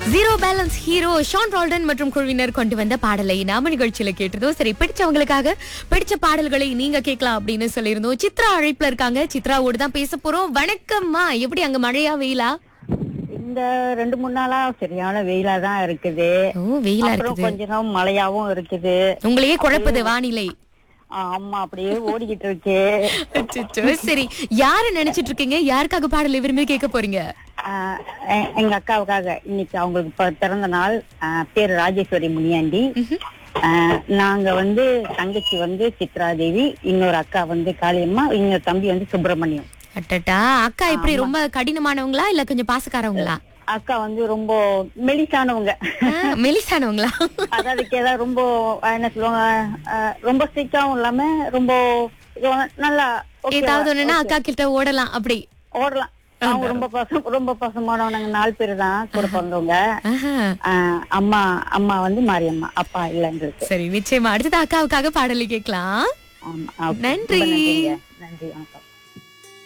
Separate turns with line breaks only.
Zero balance hero Sean Roldan மற்றும் குழுவினர் கொண்டு வந்த பாடலை நாம நிகழ்ச்சியில கேட்டதும் சரி பிடிச்சவங்களுக்காக பிடிச்ச பாடல்களை நீங்க கேட்கலாம் அப்படின்னு சொல்லியிருந்தோம் சித்ரா அழைப்புல இருக்காங்க சித்ராவோடு தான் பேச போறோம் வணக்கம்மா எப்படி அங்க மழையா வெயிலா
இந்த ரெண்டு மூணு நாளா சரியான வெயிலா தான் இருக்குது
ஓ வெயிலா
அப்புறம்
இருக்குது
கொஞ்ச நேரம் மழையாவும் இருக்குது
உங்களையே குழப்புது வானிலை
ஆமா அப்படியே ஓடிக்கிட்டு இருக்கு
அச்சச்சோ, சரி யாரு நினைச்சிட்டு இருக்கீங்க யாருக்காக பாடலை விரும்பி கேட்க போறீங்க
ஆஹ் எ- எங்க அக்காவுக்காக இன்னைக்கு அவங்களுக்கு இப்ப பிறந்த நாள் ஆஹ் பேரு ராஜேஸ்வரி முனியாண்டி ஆஹ் நாங்க வந்து தங்கச்சி வந்து சித்ரா தேவி இன்னொரு அக்கா வந்து காளியம்மா இன்னொரு தம்பி வந்து சுப்பிரமணியம்
அட்டட்டா அக்கா எப்படி ரொம்ப கடினமானவங்களா இல்ல கொஞ்சம் பாசக்காரவங்களா
அக்கா வந்து ரொம்ப மெலிசானவங்க
ஆ, மெலிசானவங்களா
அதாவது ஏதாவது ரொம்ப ஆஹ் என்ன சொல்லுவாங்க ஆஹ் ரொம்ப ஸ்ட்ரிக்டாவும் இல்லாம ரொம்ப இதுவா- நல்லா okay வா-
ஏதாவது ஒண்ணுன்னா அக்கா கிட்ட ஓடலாம் அப்படி
ஓடலாம் அவங்க ரொம்ப பசம் ரொம்ப பசமானவங்க நாலு பேர் தான் கூட பிறந்தவங்க
ஆஹா.
ஆஹ் அம்மா அம்மா வந்து மாரியம்மா அப்பா இல்ல எங்களுக்கு
சரி நிச்சயமா அடுத்தது அக்காவுக்காக பாடலை கேட்கலாம்
ஆமா okay.
நன்றி.
ரொம்ப நன்றிங்க. நன்றி வணக்கம்